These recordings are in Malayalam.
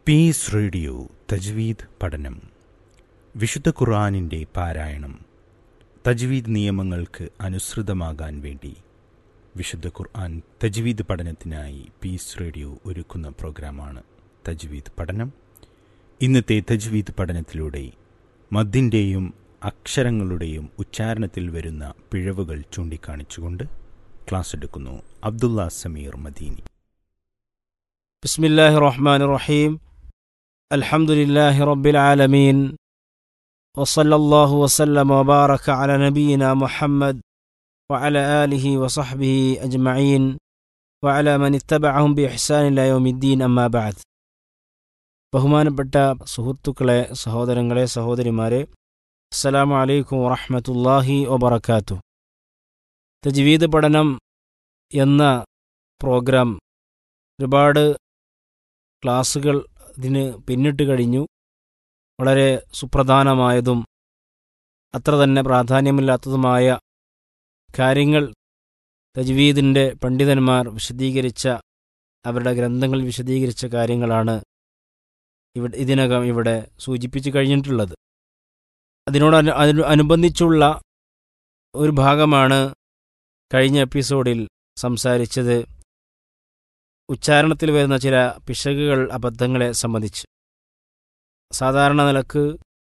പീസ് റേഡിയോ തജ്വീദ് പഠനം വിശുദ്ധ ഖുർആാനിൻ്റെ പാരായണം തജ്വീദ് നിയമങ്ങൾക്ക് അനുസൃതമാകാൻ വേണ്ടി വിശുദ്ധ ഖുർആൻ തജ്വീദ് പഠനത്തിനായി പീസ് റേഡിയോ ഒരുക്കുന്ന പ്രോഗ്രാമാണ് തജ്വീദ് പഠനം ഇന്നത്തെ തജ്വീദ് പഠനത്തിലൂടെ മദ്ദിൻ്റെയും അക്ഷരങ്ങളുടെയും ഉച്ചാരണത്തിൽ വരുന്ന പിഴവുകൾ ചൂണ്ടിക്കാണിച്ചുകൊണ്ട് ക്ലാസ് എടുക്കുന്നു അബ്ദുള്ള സമീർ മദീനി بسم الله الرحمن الرحيم الحمد لله رب العالمين وصلى الله وسلم وبارك على نبينا محمد وعلى آله وصحبه أجمعين وعلى من اتبعهم بإحسان إلى يوم الدين أما بعد ബഹുമാനപ്പെട്ട സുഹൃത്തുക്കളെ സഹോദരങ്ങളെ സഹോദരിമാരെ അസ്സലാമു അലൈക്കും വറഹ്മത്തുള്ളാഹി വബറകാതുഹു തജ്വീദ് പഠനം എന്ന പ്രോഗ്രാം ഒരുപാട് ക്ലാസ്സുകൾ ഇതിന് പിന്നിട്ട് കഴിഞ്ഞു വളരെ സുപ്രധാനമായതും അത്ര തന്നെ പ്രാധാന്യമില്ലാത്തതുമായ കാര്യങ്ങൾ തജ്വീദിൻ്റെ പണ്ഡിതന്മാർ വിശദീകരിച്ച അവരുടെ ഗ്രന്ഥങ്ങളിൽ വിശദീകരിച്ച കാര്യങ്ങളാണ് ഇവിടെ ഇതിനകം ഇവിടെ സൂചിപ്പിച്ചു കഴിഞ്ഞിട്ടുള്ളത് അതിനോട് അനു അതിന് അനുബന്ധിച്ചുള്ള ഒരു ഭാഗമാണ് കഴിഞ്ഞ എപ്പിസോഡിൽ സംസാരിച്ചത് ഉച്ചാരണത്തിൽ വരുന്ന ചില പിശകുകൾ അബദ്ധങ്ങളെ സംബന്ധിച്ച് സാധാരണ നിലക്ക്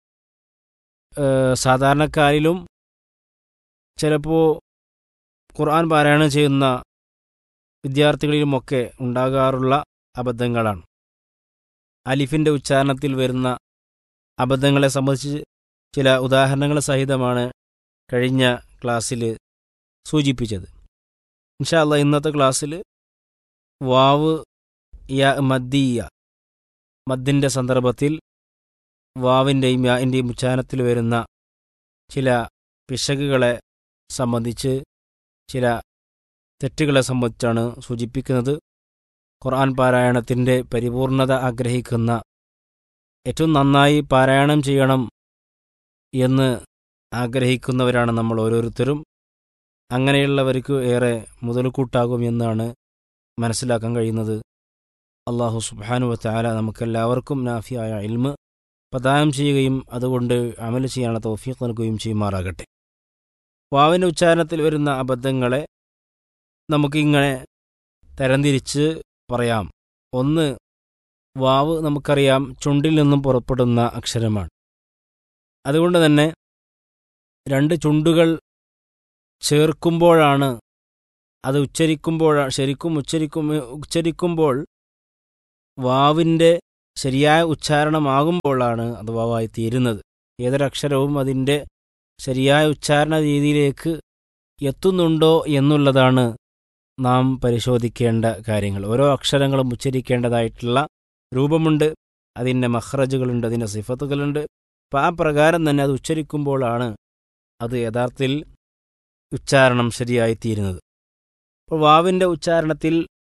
സാധാരണക്കാരിലും ചിലപ്പോൾ ഖുർആൻ പാരായണം ചെയ്യുന്ന വിദ്യാർത്ഥികളിലുമൊക്കെ ഉണ്ടാകാറുള്ള അബദ്ധങ്ങളാണ് അലിഫിൻ്റെ ഉച്ചാരണത്തിൽ വരുന്ന അബദ്ധങ്ങളെ സംബന്ധിച്ച് ചില ഉദാഹരണങ്ങൾ സഹിതമാണ് കഴിഞ്ഞ ക്ലാസ്സിൽ സൂചിപ്പിച്ചത് ഇൻഷാല്ല ഇന്നത്തെ ക്ലാസ്സിൽ വാവ് യ മദ്ദീയ മദ്ദിൻ്റെ സന്ദർഭത്തിൽ വാവിൻ്റെയും യാൻ്റെയും ഉച്ചാരണത്തിൽ വരുന്ന ചില പിശകുകളെ സംബന്ധിച്ച് ചില തെറ്റുകളെ സംബന്ധിച്ചാണ് സൂചിപ്പിക്കുന്നത് ഖുർആൻ പാരായണത്തിൻ്റെ പരിപൂർണത ആഗ്രഹിക്കുന്ന ഏറ്റവും നന്നായി പാരായണം ചെയ്യണം എന്ന് ആഗ്രഹിക്കുന്നവരാണ് നമ്മൾ ഓരോരുത്തരും അങ്ങനെയുള്ളവർക്ക് ഏറെ മുതൽക്കൂട്ടാകും എന്നാണ് മനസ്സിലാക്കാൻ കഴിയുന്നത് അള്ളാഹു സുബാനു വത്താല നമുക്കെല്ലാവർക്കും നാഫിയായ ഇൽമ് പ്രദാനം ചെയ്യുകയും അതുകൊണ്ട് അമൽ ചെയ്യാനുള്ള തൗഫീഖ് നൽകുകയും ചെയ്യുമാറാകട്ടെ വാവിൻ്റെ ഉച്ചാരണത്തിൽ വരുന്ന അബദ്ധങ്ങളെ നമുക്കിങ്ങനെ തരംതിരിച്ച് പറയാം ഒന്ന് വാവ് നമുക്കറിയാം ചുണ്ടിൽ നിന്നും പുറപ്പെടുന്ന അക്ഷരമാണ് അതുകൊണ്ട് തന്നെ രണ്ട് ചുണ്ടുകൾ ചേർക്കുമ്പോഴാണ് അത് ഉച്ചരിക്കുമ്പോൾ ശരിക്കും ഉച്ചരിക്കും ഉച്ചരിക്കുമ്പോൾ വാവിൻ്റെ ശരിയായ ഉച്ചാരണമാകുമ്പോഴാണ് അത് വാവായി തീരുന്നത് ഏതൊരക്ഷരവും അതിൻ്റെ ശരിയായ ഉച്ചാരണ രീതിയിലേക്ക് എത്തുന്നുണ്ടോ എന്നുള്ളതാണ് നാം പരിശോധിക്കേണ്ട കാര്യങ്ങൾ ഓരോ അക്ഷരങ്ങളും ഉച്ചരിക്കേണ്ടതായിട്ടുള്ള രൂപമുണ്ട് അതിൻ്റെ മഹ്റജുകളുണ്ട് അതിൻ്റെ സിഫത്തുകളുണ്ട് അപ്പം ആ പ്രകാരം തന്നെ അത് ഉച്ചരിക്കുമ്പോഴാണ് അത് യഥാർത്ഥത്തിൽ ഉച്ചാരണം ശരിയായിത്തീരുന്നത് അപ്പോൾ വാവിൻ്റെ ഉച്ചാരണത്തിൽ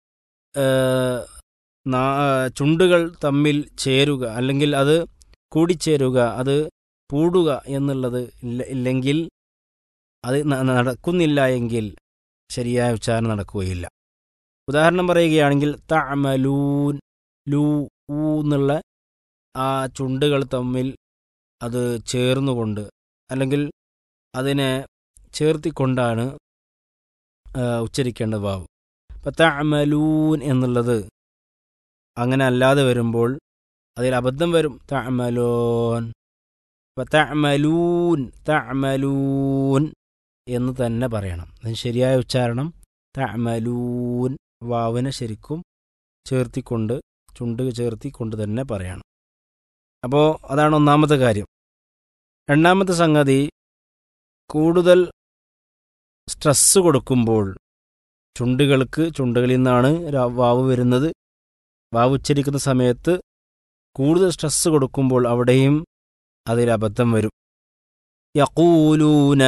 ചുണ്ടുകൾ തമ്മിൽ ചേരുക അല്ലെങ്കിൽ അത് കൂടിച്ചേരുക അത് പൂടുക എന്നുള്ളത് ഇല്ല ഇല്ലെങ്കിൽ അത് നടക്കുന്നില്ല എങ്കിൽ ശരിയായ ഉച്ചാരണം നടക്കുകയില്ല ഉദാഹരണം പറയുകയാണെങ്കിൽ തമലൂൻ ലൂ ഊ എന്നുള്ള ആ ചുണ്ടുകൾ തമ്മിൽ അത് ചേർന്നുകൊണ്ട് അല്ലെങ്കിൽ അതിനെ ചേർത്തിക്കൊണ്ടാണ് ഉച്ചരിക്കേണ്ട വാവ് അപ്പം തമലൂൻ എന്നുള്ളത് അങ്ങനെ അല്ലാതെ വരുമ്പോൾ അതിൽ അബദ്ധം വരും തമലോൻ അപ്പം തമലൂൻ തമലൂൻ എന്ന് തന്നെ പറയണം അതിന് ശരിയായ ഉച്ചാരണം തമലൂൻ വാവിനെ ശരിക്കും ചേർത്തിക്കൊണ്ട് ചുണ്ട് ചേർത്തിക്കൊണ്ട് തന്നെ പറയണം അപ്പോൾ അതാണ് ഒന്നാമത്തെ കാര്യം രണ്ടാമത്തെ സംഗതി കൂടുതൽ സ്ട്രെസ് കൊടുക്കുമ്പോൾ ചുണ്ടുകൾക്ക് ചുണ്ടുകളിൽ നിന്നാണ് വാവ് വരുന്നത് വാവ് ഉച്ചരിക്കുന്ന സമയത്ത് കൂടുതൽ സ്ട്രെസ് കൊടുക്കുമ്പോൾ അവിടെയും അതിൽ അബദ്ധം വരും യക്കൂലൂന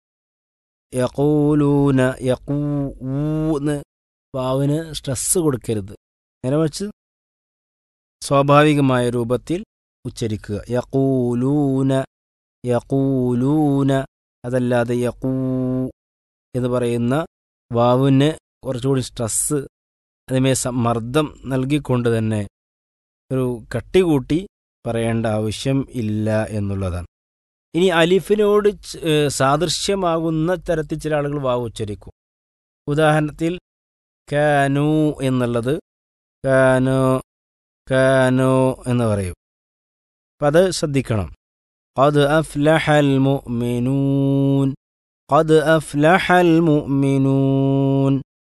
യക്കൂലൂന യക്കൂന്ന് വാവിന് സ്ട്രെസ് കൊടുക്കരുത് നേരെ വച്ച് സ്വാഭാവികമായ രൂപത്തിൽ ഉച്ചരിക്കുക യക്കൂലൂന യക്കൂലൂന അതല്ലാതെ യക്കൂ എന്ന് പറയുന്ന വാവിന് കുറച്ചുകൂടി സ്ട്രെസ് അതിമേ മർദ്ദം നൽകിക്കൊണ്ട് തന്നെ ഒരു കട്ടി കൂട്ടി പറയേണ്ട ആവശ്യം ഇല്ല എന്നുള്ളതാണ് ഇനി അലിഫിനോട് ച- ഏ, സാദൃശ്യമാകുന്ന തരത്തിൽ ചില ആളുകൾ വാവ് ഉച്ചരിക്കും ഉദാഹരണത്തിൽ കാനു എന്നുള്ളത് കാനോ കാനോ എന്ന് പറയും അപ്പം അത് ശ്രദ്ധിക്കണം قد أفلح المؤمنون قد أفلح المؤمنون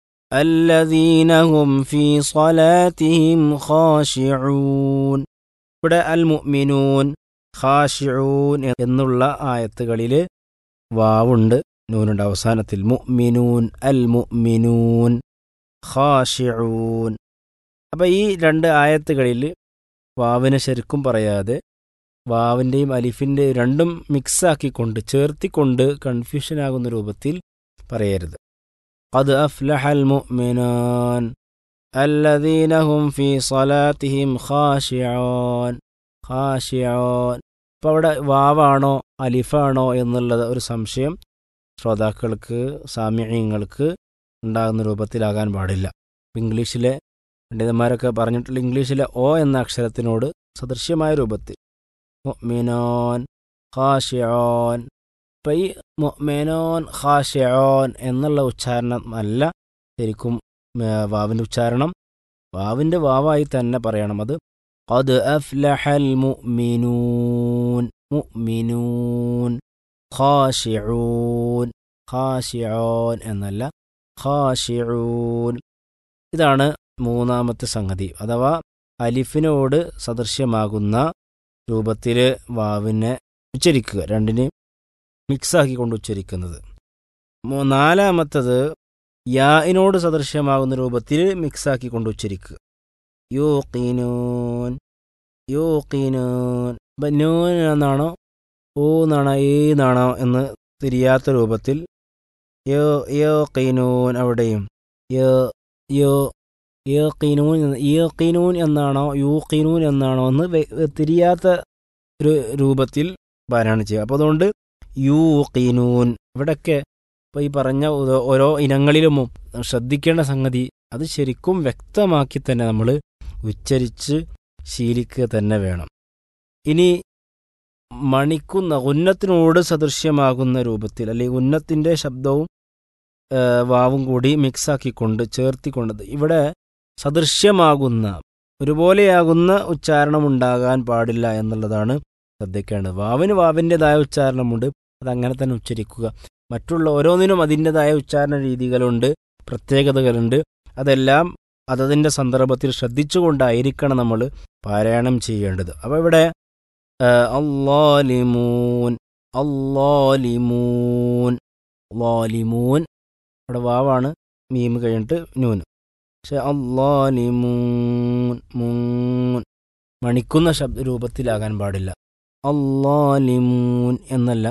الذين هم في صلاتهم خاشعون ഇവിടെ അൽ മുഅ്മിനൂൻ ഖാഷിഊൻ എന്നുള്ള ആയത്തുകളിൽ വാവുണ്ട് നൂനുണ്ട് അവസാനത്തിൽ മുഅ്മിനൂൻ അൽ മുഅ്മിനൂൻ ഖാഷിഊൻ അപ്പം ഈ രണ്ട് ആയത്തുകളിൽ വാവിനെ ശരിക്കും പറയാതെ വാവിൻ്റെയും അലിഫിൻ്റെയും രണ്ടും മിക്സാക്കിക്കൊണ്ട് ചേർത്തിക്കൊണ്ട് കൺഫ്യൂഷൻ ആകുന്ന രൂപത്തിൽ പറയരുത് അത് അഫ്ലഹൽ മുഅ്മിനാൻ الذين هم في صلاتهم خاشعون خاشعون അപ്പോൾ അവിടെ വാവാണോ അലിഫാണോ എന്നുള്ളത് ഒരു സംശയം ശ്രോതാക്കൾക്ക് സാമ്യങ്ങൾക്ക് ഉണ്ടാകുന്ന രൂപത്തിലാകാൻ പാടില്ല ഇംഗ്ലീഷിലെ പണ്ഡിതന്മാരൊക്കെ പറഞ്ഞിട്ടുള്ള ഇംഗ്ലീഷിലെ ഒ എന്ന അക്ഷരത്തിനോട് സദൃശ്യമായ രൂപത്തിൽ മുഅ്മിനോൻ ഖാഷിയോൻ ഇപ്പം ഈ മുഅ്മിനോൻ ഖാഷിയോൻ എന്നുള്ള ഉച്ചാരണം അല്ല ശരിക്കും ആ, വാവിൻ്റെ ഉച്ചാരണം വാവിൻ്റെ വാവായി തന്നെ പറയണം അത് قد أفلح المؤمنون مؤمنون خاشعون خاشعون എന്നല്ല ഖാഷിഊൻ ഇതാണ് മൂന്നാമത്തെ സംഗതി അഥവാ അലിഫിനോട് സദൃശ്യമാകുന്ന രൂപത്തിൽ വാവിനെ ഉച്ചരിക്കുക രണ്ടിനെയും മിക്സാക്കിക്കൊണ്ട് ഉച്ചരിക്കുന്നത് മൂ- നാലാമത്തത് യാഇനോട് സദൃശ്യമാകുന്ന രൂപത്തിൽ മിക്സാക്കിക്കൊണ്ട് ഉച്ചരിക്കുക യൂഖീനൂൻ യൂഖീനൂൻ ഇപ്പം നൂൻ എന്നാണോ ഓ എന്നാണോ ഏ എന്നാണോ എന്ന് തിരിയാത്ത രൂപത്തിൽ യോ യോഖീനൂൻ അവിടെയും യോ യോ യോഖീനൂൻ എന്ന്- യോഖീനൂൻ എന്നാണോ യൂഖീനൂൻ എന്നാണോ എന്ന് വെ- തിരിയാത്ത ഒരു രൂപത്തിൽ പാരായണം ചെയ്യുക അപ്പോൾ അതുകൊണ്ട് യൂഖീനൂൻ ഇവിടെയൊക്കെ ഇപ്പോൾ ഈ പറഞ്ഞ ഓരോ- ഓരോ ഇനങ്ങളിലും ശ്രദ്ധിക്കേണ്ട സംഗതി അത് ശരിക്കും വ്യക്തമാക്കി തന്നെ നമ്മൾ ഉച്ചരിച്ച് ശീലിക്കുക തന്നെ വേണം ഇനി മണിക്കുന്ന ഉന്നത്തിനോട് സദൃശ്യമാകുന്ന രൂപത്തിൽ അല്ലെങ്കിൽ ഉന്നത്തിൻ്റെ ശബ്ദവും ആ, വാവും കൂടി മിക്സാക്കിക്കൊണ്ട് ചേർത്തിക്കൊണ്ട് ഇവിടെ സദൃശ്യമാകുന്ന ഒരുപോലെയാകുന്ന ഉച്ചാരണം ഉണ്ടാകാൻ പാടില്ല എന്നുള്ളതാണ് ശ്രദ്ധിക്കേണ്ടത് വാവിന് വാവിൻ്റെതായ ഉച്ചാരണമുണ്ട് അതങ്ങനെ തന്നെ ഉച്ചരിക്കുക മറ്റുള്ള ഓരോന്നിനും അതിൻ്റെതായ ഉച്ചാരണ രീതികളുണ്ട് പ്രത്യേകതകളുണ്ട് അതെല്ലാം അതതിൻ്റെ സന്ദർഭത്തിൽ ശ്രദ്ധിച്ചുകൊണ്ടായിരിക്കണം നമ്മൾ പാരായണം ചെയ്യേണ്ടത് അപ്പോൾ ഇവിടെ ആ, അല്ലാലിമൂൻ അല്ലാലിമൂൻ ലാലിമൂൻ ഇവിടെ വാവാണ് മീം കഴിഞ്ഞിട്ട് നൂന് പക്ഷെ അല്ലാലിമൂൻ മൂൻ മണിക്കുന്ന ശബ്ദ രൂപത്തിലാകാൻ പാടില്ല അല്ലാലിമൂൻ എന്നല്ല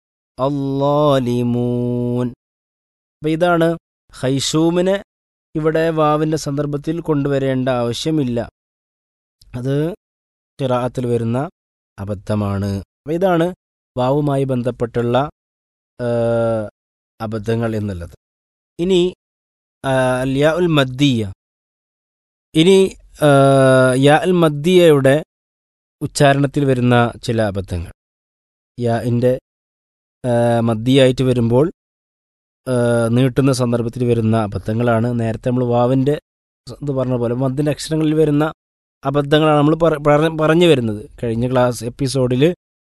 അല്ലാലിമൂൻ അപ്പം ഇതാണ് ഹൈഷൂമിനെ ഇവിടെ വാവിൻ്റെ സന്ദർഭത്തിൽ കൊണ്ടുവരേണ്ട ആവശ്യമില്ല അത് ചിറാത്തിൽ വരുന്ന അബദ്ധമാണ് അപ്പം ഇതാണ് വാവുമായി ബന്ധപ്പെട്ടുള്ള ആ, അബദ്ധങ്ങൾ എന്നുള്ളത് ഇനി ആ, യാ ഉൽ മദ്ദിയ ഇനി ആ, യാ ഉൽ മദ്ദിയയുടെ ഉച്ചാരണത്തിൽ വരുന്ന ചില അബദ്ധങ്ങൾ യാഇൻ്റെ മദ്ദിയായിട്ട് വരുമ്പോൾ ആ, നീട്ടുന്ന സന്ദർഭത്തിൽ വരുന്ന അബദ്ധങ്ങളാണ് നേരത്തെ നമ്മൾ വാവിൻ്റെ ഇത് പറഞ്ഞ പോലെ മദ്ദിൻ്റെ അക്ഷരങ്ങളിൽ വരുന്ന അബദ്ധങ്ങളാണ് നമ്മൾ പറ- പറ- പറഞ്ഞു വരുന്നത് കഴിഞ്ഞ ക്ലാസ് എപ്പിസോഡിൽ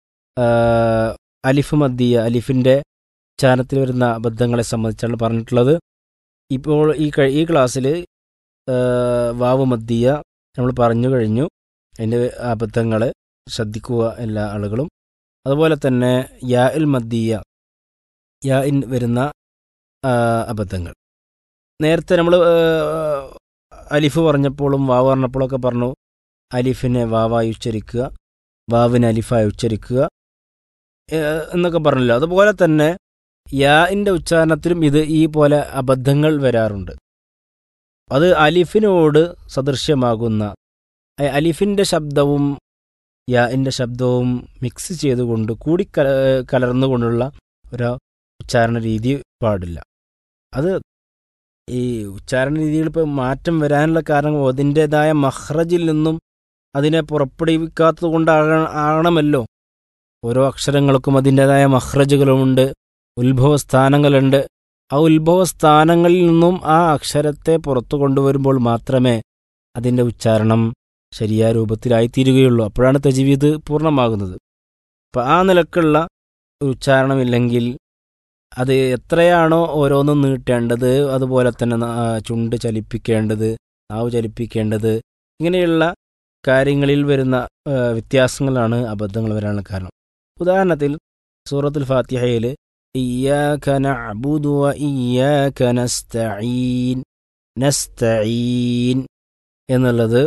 അലിഫ് മദ്ദിയ അലിഫിൻ്റെ ഉച്ചാരണത്തിൽ വരുന്ന അബദ്ധങ്ങളെ സംബന്ധിച്ചാണ് പറഞ്ഞിട്ടുള്ളത് ഇപ്പോൾ ഈ കഴി- ഈ ക്ലാസ്സിൽ വാവ് മദ്ദിയ നമ്മൾ പറഞ്ഞു കഴിഞ്ഞു അതിൻ്റെ അബദ്ധങ്ങൾ ശ്രദ്ധിക്കുക എല്ലാ ആളുകളും അതുപോലെ തന്നെ യാ ഇൽ മദ്ദിയ യാ ഇൻ വരുന്ന ആ, അബദ്ധങ്ങൾ നേരത്തെ നമ്മൾ അലിഫ് പറഞ്ഞപ്പോഴും വാവ് പറഞ്ഞപ്പോഴൊക്കെ പറഞ്ഞു അലിഫിനെ വാവായി ഉച്ചരിക്കുക വാവിനെ അലിഫായി ഉച്ചരിക്കുക ഏ, എന്നൊക്കെ പറഞ്ഞല്ലോ അതുപോലെ തന്നെ യാഇൻ്റെ ഉച്ചാരണത്തിലും ഇത് ഈ പോലെ അബദ്ധങ്ങൾ വരാറുണ്ട് അത് അലിഫിനോട് സദൃശ്യമാകുന്ന അ- അലിഫിൻ്റെ ശബ്ദവും യാഇൻ്റെ ശബ്ദവും മിക്സ് ചെയ്തുകൊണ്ട് കൂടി കല കലർന്നുകൊണ്ടുള്ള ഒരു ഉച്ചാരണ രീതി പാടില്ല അത് ഈ ഉച്ചാരണ രീതിയിൽ ഇപ്പോൾ മാറ്റം വരാനുള്ള കാരണം അതിൻ്റെതായ മഹ്റജിൽ നിന്നും അതിനെ പുറപ്പെടുവിക്കാത്തത് കൊണ്ടാക ആകണമല്ലോ ഓരോ അക്ഷരങ്ങൾക്കും അതിൻ്റെതായ മഹ്റജുകളുമുണ്ട് ഉത്ഭവസ്ഥാനങ്ങളുണ്ട് ആ ഉത്ഭവസ്ഥാനങ്ങളിൽ നിന്നും ആ അക്ഷരത്തെ പുറത്തു കൊണ്ടുവരുമ്പോൾ മാത്രമേ അതിൻ്റെ ഉച്ചാരണം ശരിയായ രൂപത്തിലായിത്തീരുകയുള്ളൂ അപ്പോഴാണ് തജ്വീദ് പൂർണ്ണമാകുന്നത് അപ്പം ആ നിലക്കുള്ള ഉച്ചാരണമില്ലെങ്കിൽ അത് എത്രയാണോ ഓരോന്നും നീട്ടേണ്ടത് അതുപോലെ തന്നെ ന- ആ ചുണ്ട് ചലിപ്പിക്കേണ്ടത് നാവ് ചലിപ്പിക്കേണ്ടത് ഇങ്ങനെയുള്ള കാര്യങ്ങളിൽ വരുന്ന ആ, വ്യത്യാസങ്ങളാണ് അബദ്ധങ്ങൾ വരാനുള്ള കാരണം ഉദാഹരണത്തിൽ സൂറത്തുൽ ഫാത്തിഹയിൽ ഇയ്യാക നഅ്ബുദു വ ഇയ്യാക നസ്തഈൻ നസ്തഈൻ എന്നുള്ളത്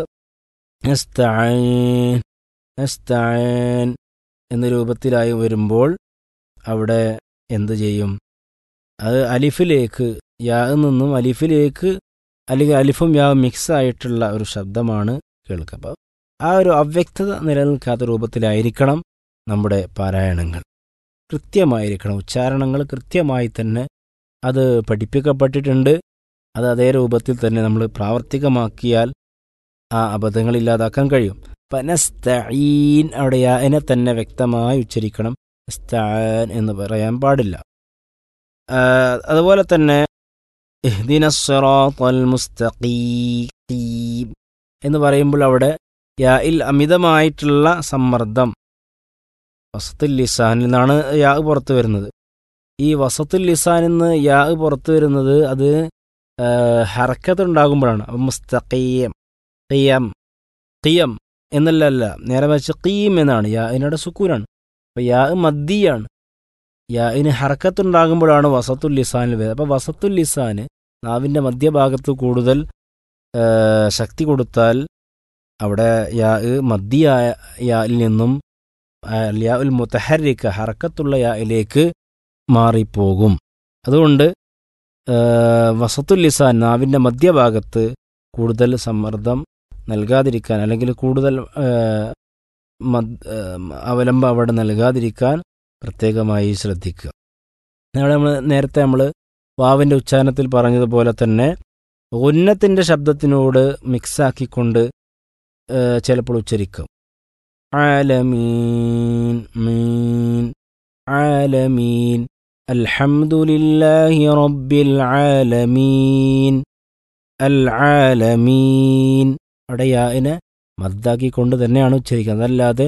നസ്തഈൻ നസ്തഈൻ എന്ന രൂപത്തിലായി വരുമ്പോൾ അവിടെ എന്തു ചെയ്യും അത് അലിഫിലേക്ക് യാ നിന്നും അലിഫിലേക്ക് അല്ലെങ്കിൽ അലിഫും യാവും മിക്സ് ആയിട്ടുള്ള ഒരു ശബ്ദമാണ് കേൾക്കുക അപ്പോൾ ആ ഒരു അവ്യക്തത നിലനിൽക്കാത്ത രൂപത്തിലായിരിക്കണം നമ്മുടെ പാരായണങ്ങൾ കൃത്യമായിരിക്കണം ഉച്ചാരണങ്ങൾ കൃത്യമായി തന്നെ അത് പഠിപ്പിക്കപ്പെട്ടിട്ടുണ്ട് അത് അതേ രൂപത്തിൽ തന്നെ നമ്മൾ പ്രാവർത്തികമാക്കിയാൽ ആ അബദ്ധങ്ങൾ ഇല്ലാതാക്കാൻ കഴിയും പനസ്തഈൻ അവിടെ യാനെ തന്നെ വ്യക്തമായി ഉച്ചരിക്കണം സ്താൻ എന്ന് പറയാൻ പാടില്ല ആ, അതുപോലെ തന്നെ ഇഹ്ദിന സിറാത്തൽ മുസ്തഖീം എന്ന് പറയുമ്പോൾ അവിടെ യായിൽ അമിതമായിട്ടുള്ള സമ്മർദ്ദം വസത്തുൽ ലിസാനിൽ നിന്നാണ് യാ പുറത്തു വരുന്നത് ഈ വസത്തുൽ ലിസാനിൽ നിന്ന് യാ പുറത്തു വരുന്നത് അത് ഹറക്കത്ത് ഉണ്ടാകുമ്പോഴാണ് അപ്പം മുസ്തഖീം ഖിയം ഖിയം എന്നല്ല അല്ല നേരെ വെച്ച് ഖീം എന്നാണ് യാ ഇതിനോട് സുക്കൂനാണ് അപ്പം യാ മദ്ദിയാണ് യാഇന് ഹറക്കത്തുണ്ടാകുമ്പോഴാണ് വസത്തുൽ ലിസാനിൽ വരുന്നത് അപ്പോൾ വസത്തുൽ ലിസാന് നാവിൻ്റെ മധ്യഭാഗത്ത് കൂടുതൽ ആ, ശക്തി കൊടുത്താൽ അവിടെ യാ മദ്ദിയായ യായിൽ നിന്നും ആ, യാ ഉൽ മുത്തഹരിക്ക ഹറക്കത്തുള്ള യായിലേക്ക് മാറിപ്പോകും അതുകൊണ്ട് ആ, വസത്തുൽ ലിസാൻ നാവിൻ്റെ മധ്യഭാഗത്ത് കൂടുതൽ സമ്മർദ്ദം നൽകാതിരിക്കാൻ അല്ലെങ്കിൽ കൂടുതൽ ആ, മദ്- ആ, അവലംബം അവിടെ നൽകാതിരിക്കാൻ പ്രത്യേകമായി ശ്രദ്ധിക്കുക അവിടെ നമ്മൾ നേരത്തെ നമ്മൾ വാവിൻ്റെ ഉച്ചാരണത്തിൽ പറഞ്ഞതുപോലെ തന്നെ ഉന്നത്തിൻ്റെ ശബ്ദത്തിനോട് മിക്സാക്കിക്കൊണ്ട് ഏഹ്, ചിലപ്പോൾ ഉച്ചരിക്കും ആലമീൻ മീൻ ആലമീൻ അൽഹംദുലില്ലാഹി റബ്ബിൽ ആലമീൻ അൽ ആലമീൻ അവിടെ യാഇനെ മദ്ദാക്കിക്കൊണ്ട് തന്നെയാണ് ഉച്ചരിക്കുന്നത് അതല്ലാതെ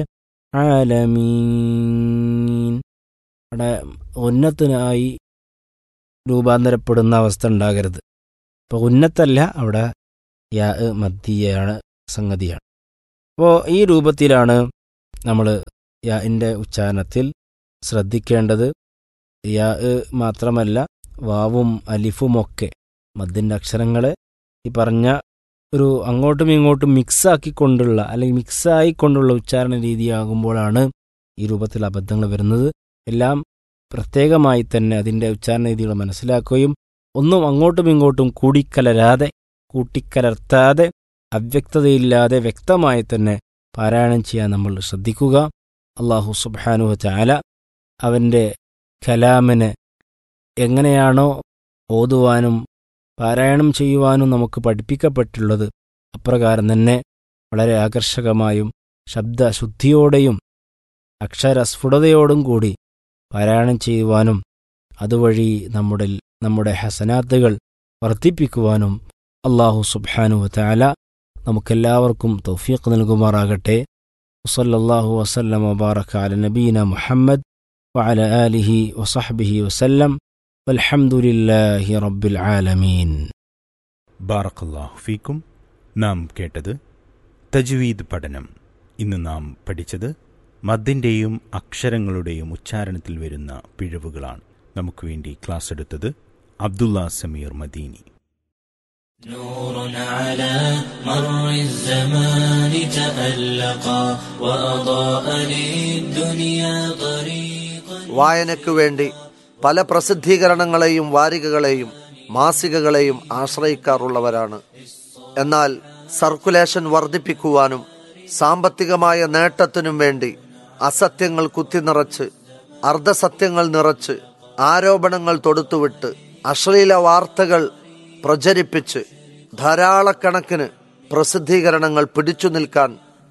ആലമീൻ അവിടെ ഉന്നത്തിനായി രൂപാന്തരപ്പെടുന്ന അവസ്ഥ ഉണ്ടാകരുത് അപ്പോൾ ഉന്നത്തല്ല അവിടെ യാ മദ്ദിയാണ് സംഗതിയാണ് അപ്പോൾ ഈ രൂപത്തിലാണ് നമ്മൾ യാൻ്റെ ഉച്ചാരണത്തിൽ ശ്രദ്ധിക്കേണ്ടത് യാ മാത്രമല്ല വാവും അലിഫുമൊക്കെ മദ്ദിൻ്റെ അക്ഷരങ്ങളെ ഈ പറഞ്ഞ ഒരു അങ്ങോട്ടും ഇങ്ങോട്ടും മിക്സാക്കിക്കൊണ്ടുള്ള അല്ലെങ്കിൽ മിക്സായിക്കൊണ്ടുള്ള ഉച്ചാരണ രീതിയാകുമ്പോഴാണ് ഈ രൂപത്തിൽ അബദ്ധങ്ങൾ വരുന്നത് എല്ലാം പ്രത്യേകമായി തന്നെ അതിൻ്റെ ഉച്ചാരണ രീതികൾ മനസ്സിലാക്കുകയും ഒന്നും അങ്ങോട്ടും ഇങ്ങോട്ടും കൂടിക്കലരാതെ കൂട്ടിക്കലർത്താതെ അവ്യക്തതയില്ലാതെ വ്യക്തമായി തന്നെ പാരായണം ചെയ്യാൻ നമ്മൾ ശ്രദ്ധിക്കുക അള്ളാഹു സുബ്ഹാനു ചാല അവൻ്റെ കലാമിനെ എങ്ങനെയാണോ ഓതുവാനും പാരായണം ചെയ്യുവാനും നമുക്ക് പഠിപ്പിക്കപ്പെട്ടുള്ളത് അപ്രകാരം തന്നെ വളരെ ആകർഷകമായും ശബ്ദശുദ്ധിയോടെയും അക്ഷരസ്ഫുടതയോടും കൂടി പാരായണം ചെയ്യുവാനും അതുവഴി നമ്മുടെ നമ്മുടെ ഹസനാത്തുകൾ വർദ്ധിപ്പിക്കുവാനും അള്ളാഹു സുബ്ഹാനു വതആല നമുക്കെല്ലാവർക്കും തൗഫീഖ് നൽകുമാറാകട്ടെ വസല്ലല്ലാഹു വസല്ലം വബാറക അല നബീന മുഹമ്മദ് വഅല ആലിഹി വസഹ്ബിഹി വസല്ലം വൽഹംദുലില്ലാഹി റബ്ബിൽ ആലമീൻ ബാറക്കല്ലാഹു ഫീക്കും നാം കേട്ടത് തജ്വീദ് പഠനം ഇന്ന് നാം പഠിച്ചത് മദ്ദിൻ്റെയും അക്ഷരങ്ങളുടെയും ഉച്ചാരണത്തിൽ വരുന്ന പിഴവുകളാണ് നമുക്ക് വേണ്ടി ക്ലാസ് എടുത്തത് അബ്ദുള്ള സമീർ മദീനി نور على مر الزمان تألقا وأضاء للدنيا طريقا വായനയ്ക്കു വേണ്ടി പല പ്രസിദ്ധീകരണങ്ങളെയും വാരികകളെയും മാസികകളെയും ആശ്രയിക്കാറുള്ളവരാണ് എന്നാൽ സർക്കുലേഷൻ വർദ്ധിപ്പിക്കുവാനും സാമ്പത്തികമായ നേട്ടത്തിനും വേണ്ടി അസത്യങ്ങൾ കുത്തിനിറച്ച് അർദ്ധസത്യങ്ങൾ നിറച്ച് ആരോപണങ്ങൾ തൊടുത്തുവിട്ട് അശ്ലീല വാർത്തകൾ പ്രചരിപ്പിച്ച് ധാരാളക്കണക്കിന് പ്രസിദ്ധീകരണങ്ങൾ പിടിച്ചു നിൽക്കാൻ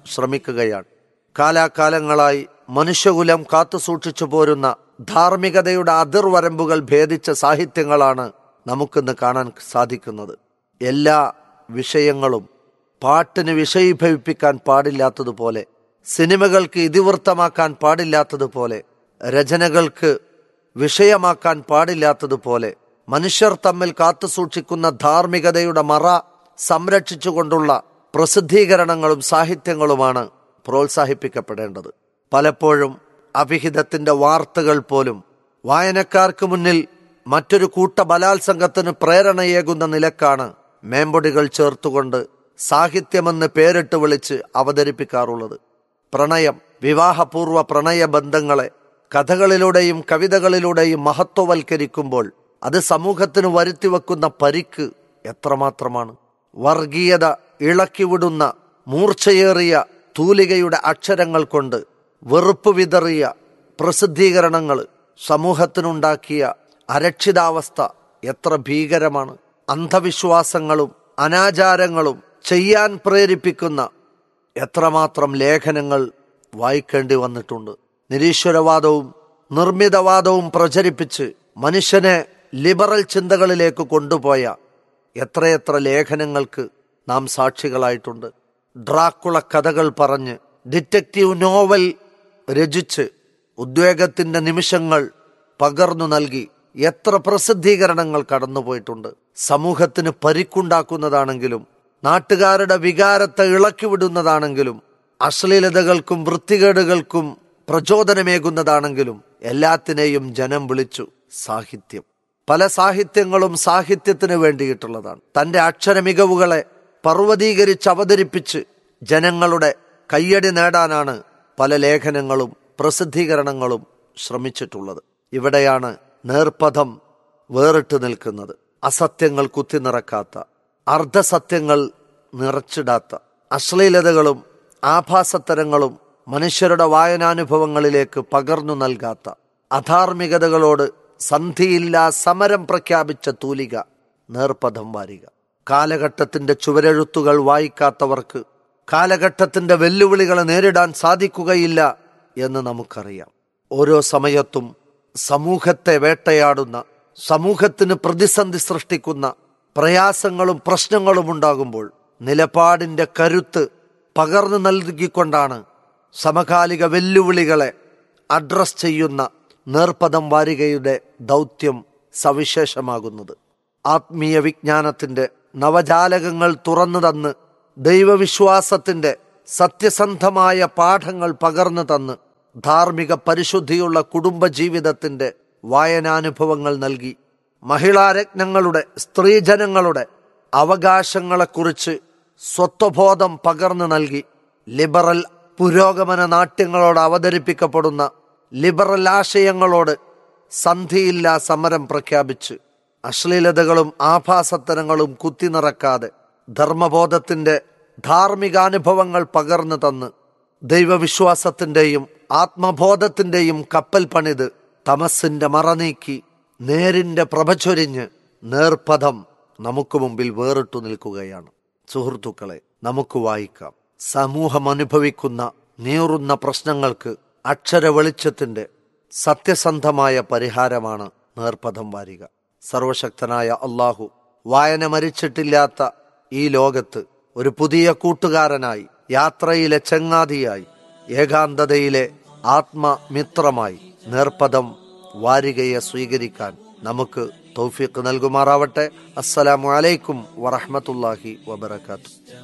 ശ്രമിക്കുകയാണ് കാലാകാലങ്ങളായി മനുഷ്യകുലം കാത്തുസൂക്ഷിച്ചു പോരുന്ന ധാർമ്മികതയുടെ അതിർവരമ്പുകൾ ഭേദിച്ച സാഹിത്യങ്ങളാണ് നമുക്കിന്ന് കാണാൻ സാധിക്കുന്നത് എല്ലാ വിഷയങ്ങളും പാട്ടിന് വിഷയീഭവിപ്പിക്കാൻ പാടില്ലാത്തതുപോലെ സിനിമകൾക്ക് ഇതിവൃത്തമാക്കാൻ പാടില്ലാത്തതുപോലെ രചനകൾക്ക് വിഷയമാക്കാൻ പാടില്ലാത്തതുപോലെ മനുഷ്യർ തമ്മിൽ കാത്തുസൂക്ഷിക്കുന്ന ധാർമ്മികതയുടെ മറ സംരക്ഷിച്ചുകൊണ്ടുള്ള പ്രസിദ്ധീകരണങ്ങളും സാഹിത്യങ്ങളുമാണ് പ്രോത്സാഹിപ്പിക്കപ്പെടേണ്ടത് പലപ്പോഴും അഭിഹിതത്തിന്റെ വാർത്തകൾ പോലും വായനക്കാർക്ക് മുന്നിൽ മറ്റൊരു കൂട്ട ബലാത്സംഗത്തിന് പ്രേരണയേകുന്ന നിലക്കാണ് മേമ്പൊടികൾ ചേർത്തുകൊണ്ട് സാഹിത്യമെന്ന് പേരിട്ട് വിളിച്ച് അവതരിപ്പിക്കാറുള്ളത് പ്രണയം വിവാഹപൂർവ്വ പ്രണയ ബന്ധങ്ങളെ കഥകളിലൂടെയും കവിതകളിലൂടെയും മഹത്വവൽക്കരിക്കുമ്പോൾ അത് സമൂഹത്തിന് വരുത്തിവെക്കുന്ന പരിക്ക് എത്രമാത്രമാണ് വർഗീയത ഇളക്കിവിടുന്ന മൂർച്ചയേറിയ തൂലികയുടെ അക്ഷരങ്ങൾ കൊണ്ട് വെറുപ്പ് വിതറിയ പ്രസിദ്ധീകരണങ്ങൾ സമൂഹത്തിനുണ്ടാക്കിയ അരക്ഷിതാവസ്ഥ എത്ര ഭീകരമാണ് അന്ധവിശ്വാസങ്ങളും അനാചാരങ്ങളും ചെയ്യാൻ പ്രേരിപ്പിക്കുന്ന എത്രമാത്രം ലേഖനങ്ങൾ വായിക്കേണ്ടി വന്നിട്ടുണ്ട് നിരീശ്വരവാദവും നിർമ്മിതവാദവും പ്രചരിപ്പിച്ച് മനുഷ്യനെ ലിബറൽ ചിന്തകളിലേക്ക് കൊണ്ടുപോയ എത്രയെത്ര ലേഖനങ്ങൾക്ക് നാം സാക്ഷികളായിട്ടുണ്ട് ഡ്രാക്കുള കഥകൾ പറഞ്ഞ് ഡിറ്റക്റ്റീവ് നോവൽ രചിച്ച് ഉദ്വേഗത്തിന്റെ നിമിഷങ്ങൾ പകർന്നു നൽകി എത്ര പ്രസിദ്ധീകരണങ്ങൾ കടന്നുപോയിട്ടുണ്ട് സമൂഹത്തിന് പരിക്കുണ്ടാക്കുന്നതാണെങ്കിലും നാട്ടുകാരുടെ വികാരത്തെ ഇളക്കിവിടുന്നതാണെങ്കിലും അശ്ലീലതകൾക്കും വൃത്തികേടുകൾക്കും പ്രചോദനമേകുന്നതാണെങ്കിലും എല്ലാത്തിനെയും ജനം വിളിച്ചു സാഹിത്യം പല സാഹിത്യങ്ങളും സാഹിത്യത്തിന് വേണ്ടിയിട്ടുള്ളതാണ് തന്റെ അക്ഷര മികവുകളെ പർവ്വതീകരിച്ച് അവതരിപ്പിച്ച് ജനങ്ങളുടെ കയ്യടി നേടാനാണ് പല ലേഖനങ്ങളും പ്രസിദ്ധീകരണങ്ങളും ശ്രമിച്ചിട്ടുള്ളത് ഇവിടെയാണ് നേർപഥം വേറിട്ട് നിൽക്കുന്നത് അസത്യങ്ങൾ കുത്തിനിറക്കാത്ത അർദ്ധസത്യങ്ങൾ നിറച്ചിടാത്ത അശ്ലീലതകളും ആഭാസത്തരങ്ങളും മനുഷ്യരുടെ വായനാനുഭവങ്ങളിലേക്ക് പകർന്നു നൽകാത്ത അധാർമികതകളോട് സന്ധിയില്ലാ സമരം പ്രഖ്യാപിച്ച തൂലിക നേർപഥം വാരിക കാലഘട്ടത്തിന്റെ ചുവരെഴുത്തുകൾ വായിക്കാത്തവർക്ക് കാലഘട്ടത്തിന്റെ വെല്ലുവിളികളെ നേരിടാൻ സാധിക്കുകയില്ല എന്ന് നമുക്കറിയാം ഓരോ സമയത്തും സമൂഹത്തെ വേട്ടയാടുന്ന സമൂഹത്തിന് പ്രതിസന്ധി സൃഷ്ടിക്കുന്ന പ്രയാസങ്ങളും പ്രശ്നങ്ങളും ഉണ്ടാകുമ്പോൾ നിലപാടിന്റെ കരുത്ത് പകർന്നു നൽകിക്കൊണ്ടാണ് സമകാലിക വെല്ലുവിളികളെ അഡ്രസ് ചെയ്യുന്ന നേർപ്പദം വാരികയുടെ ദൗത്യം സവിശേഷമാകുന്നത് ആത്മീയ വിജ്ഞാനത്തിന്റെ നവജാലകങ്ങൾ തുറന്നു തന്ന് ദൈവവിശ്വാസത്തിന്റെ സത്യസന്ധമായ പാഠങ്ങൾ പകർന്നു തന്ന് ധാർമ്മിക പരിശുദ്ധിയുള്ള കുടുംബജീവിതത്തിന്റെ വായനാനുഭവങ്ങൾ നൽകി മഹിളാരത്നങ്ങളുടെ സ്ത്രീജനങ്ങളുടെ അവകാശങ്ങളെക്കുറിച്ച് സ്വത്വബോധം പകർന്നു നൽകി ലിബറൽ പുരോഗമന നാട്യങ്ങളോട് അവതരിപ്പിക്കപ്പെടുന്ന ലിബറൽ ആശയങ്ങളോട് സന്ധിയില്ലാ സമരം പ്രഖ്യാപിച്ച് അശ്ലീലതകളും ആഭാസത്തരങ്ങളും കുത്തിനിറക്കാതെ ധർമ്മബോധത്തിന്റെ ധാർമ്മികാനുഭവങ്ങൾ പകർന്നു തന്ന് ദൈവവിശ്വാസത്തിന്റെയും ആത്മബോധത്തിന്റെയും കപ്പൽ പണിത് തമസിന്റെ മറനീക്കി നേരിന്റെ പ്രഭചൊരിഞ്ഞ് നേർപഥം നമുക്ക് മുമ്പിൽ വേറിട്ടു നിൽക്കുകയാണ് സുഹൃത്തുക്കളെ നമുക്ക് വായിക്കാം സമൂഹം അനുഭവിക്കുന്ന നീറുന്ന പ്രശ്നങ്ങൾക്ക് അക്ഷര വെളിച്ചത്തിന്റെ സത്യസന്ധമായ പരിഹാരമാണ് നേർപഥം വാരിക സർവശക്തനായ അള്ളാഹു വായന മരിച്ചിട്ടില്ലാത്ത ഈ ലോകത്ത് ഒരു പുതിയ കൂട്ടുകാരനായി യാത്രയിലെ ചങ്ങാതിയായി ഏകാന്തതയിലെ ആത്മമിത്രമായി നേർപദം വാരികയെ സ്വീകരിക്കാൻ നമുക്ക് തൗഫീഖ് നൽകുമാറാവട്ടെ അസ്സലാമു അലൈക്കും വറഹ്മത്തുള്ളാഹി വബറകാതുഹു